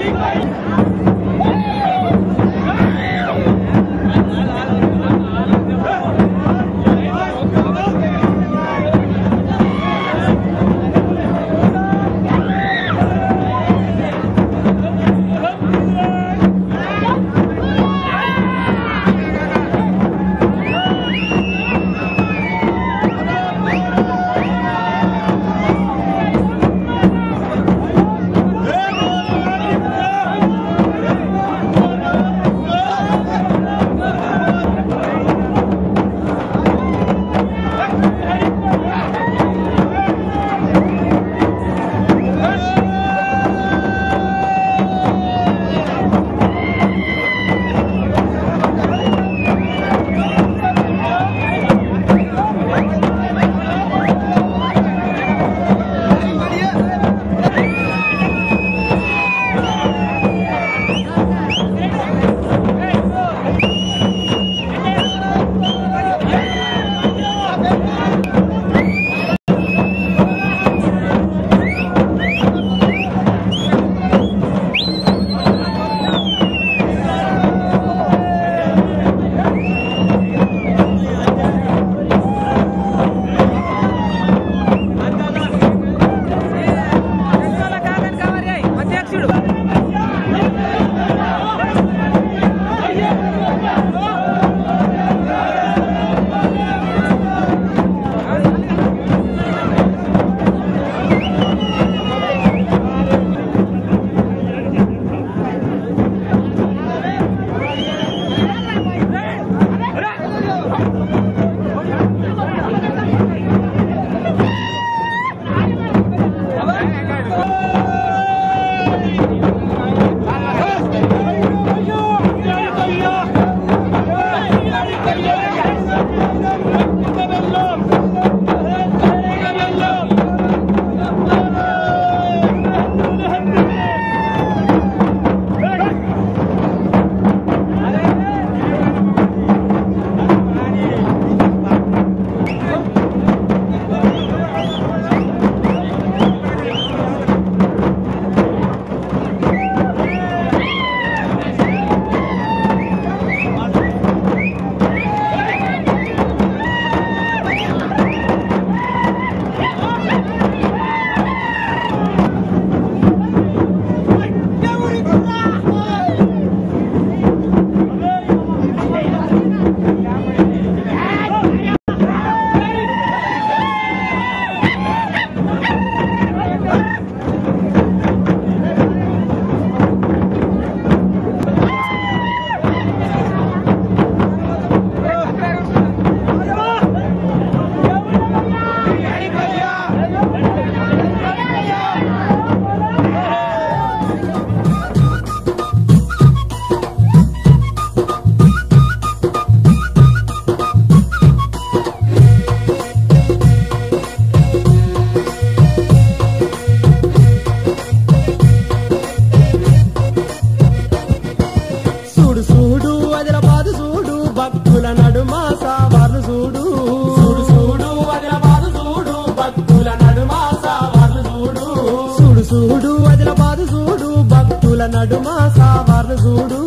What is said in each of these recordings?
నడుమ సావర్లు చూడు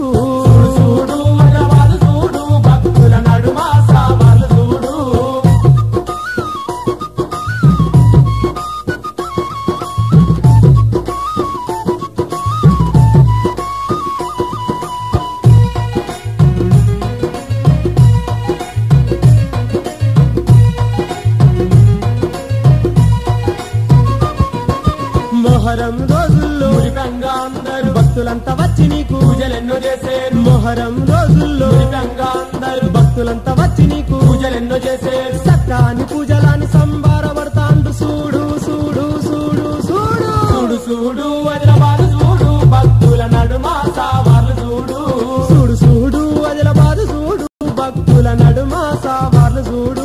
చూడు హైదరాబాద్ చూడు భక్తుల నడుమ సావర్లు చూడు మొహరం రోజుల్లో మురికంగా అందరూ భక్తులంతా వచ్చి నీకు పూజలెన్నో చేసేరు మొహరం రోజుల్లో మురికంగా అందరూ భక్తులంతా వచ్చి నీకు పూజలెన్నో చేసేరు సత్తాని పూజలాని సంబారపడతాండు చూడు చూడు చూడు చూడు చూడు చూడు హైదరాబాద్ చూడు భక్తుల నడుమ సావర్లు చూడు చూడు చూడు అదిలబాదు చూడు భక్తుల నడుమ సావర్లు చూడు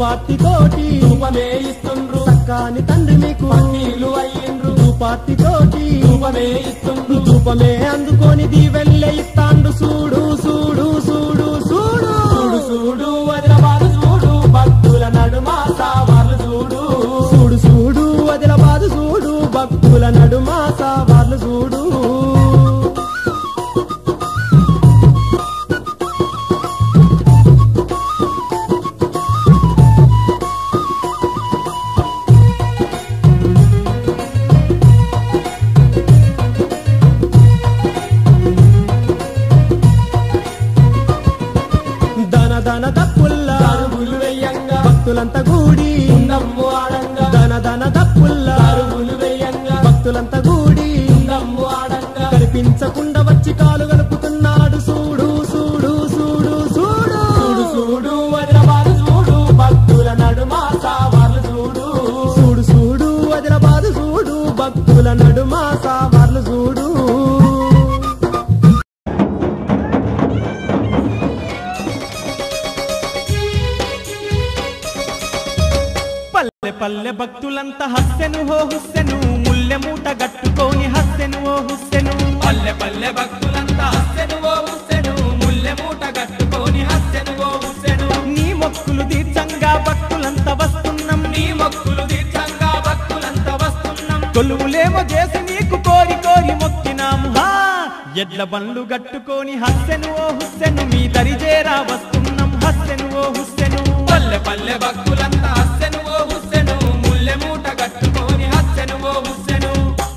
పార్టీ తోటి రూపమే ఇస్తుండ్రు సక్కాని తండ్రి మీకు పన్నీలు అయ్యిండ్రు పార్టీ తోటి రూపమే ఇస్తుండ్రు రూపమే అందుకొని దీవెల్లె ఇస్తాండు చూడు చూడు చూడు చూడు చూడు చూడు హైదరాబాద్ చూడు భక్తుల నడుమ సావార్లు చూడు చూడు చూడు వదిలబాదు చూడు భక్తుల నడుమ సావార్లు చూడు దన దన దప్పుల్లా అరుగులు వెయ్యంగా భక్తులంతా కూడి నమ్ము ఆడంగా దన దన దప్పుల్లా అరుగులు వెయ్యంగా భక్తులంతా కూడి నమ్ము ఆడంగా కనిపించకుండా వచ్చి కాలు కలుపుతున్నాడు చూడు చూడు చూడు చూడు చూడు చూడు హైదరాబాద్ చూడు భక్తుల నడుమ సావార్లు చూడు చూడు చూడు వదిలబాదు చూడు భక్తుల నడుమ సావార్లు చూడు పల్లె పల్లె భక్తులంతా హస్సెను హో హుస్సెను ముల్లె మూట గట్టుకొని హస్సెను ఓ హుస్సెను పల్లె పల్లె భక్తులంతా హస్సెను ఓ హుస్సెను ముల్లె మూట కట్టుకొని హస్సెను ఓ హుస్సెను నీ మొక్కులు తీర్చంగా భక్తులంతా వస్తున్నాం నీ మొక్కులు తీర్థంగా భక్తులంతా వస్తున్నాం కొలువులేమో చేసి నీకు కోరి కోరి మొక్కినాము హా ఎడ్ల బండ్లు గట్టుకొని హస్సెను ఓ హుస్సెను మీ దరిజేరా వస్తున్నాం హస్సెను ఓ హుస్సెను పల్లె పల్లె భక్తులంతా హస్సెను ఓ హుస్సెను ముల్లె మూట కట్టుకొని హస్సెను ఓ హుస్సెను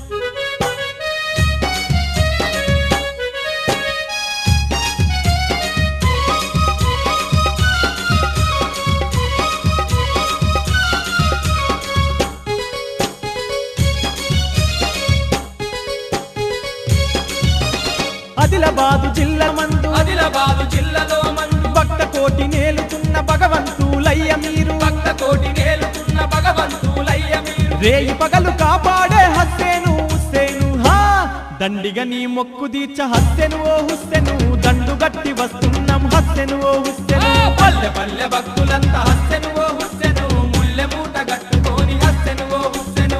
ఆదిలాబాదు జిల్లా మందు ఆదిలాబాదు జిల్లాలో మందు భక్త కోటి నేలుతున్న భగవంతులయ్య మీరు భక్త కోటి నేలుతున్న భగవంతులయ్య మీరు రేయి పగలు కాపాడే హస్సేను హుస్సేను హా దండిగా నీ మొక్కు దీర్చ హస్సెను ఓ హుస్సెను దండు గట్టి వస్తున్నాం హస్సెను ఓ హుస్సెను పల్లె పల్లె భక్తులంతా హస్సెను ఓ హుస్సెను ముల్లె మూట కట్టుకొని హస్సెను ఓ హుస్సెను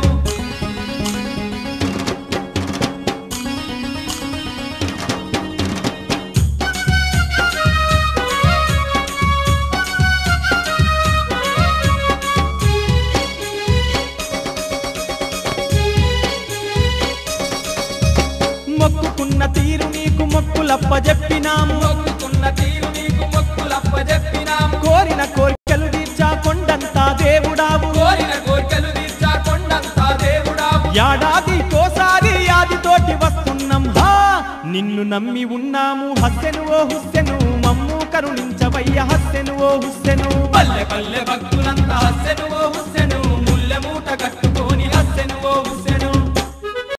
మొక్కుకున్న తీరు నీకు మొక్కులప్ప చెప్పినాము మొక్కుకున్న తీరు నీకు మొక్కులప్ప చెప్పినాము కోరిన కోరికలు తీర్చా కొండంతా దేవుడావు కోరిన కోరికలు తీర్చా కొండంతా దేవుడావు ఏడాది కోసారి యాదితోటి వస్తున్నాం హా నిన్ను నమ్మి ఉన్నాము హస్సెను ఓ హుస్సెను మమ్ము కరుణించవయ్య హస్సెను ఓ హుస్సెను పల్లె పల్లె భక్తులంతా హస్సెను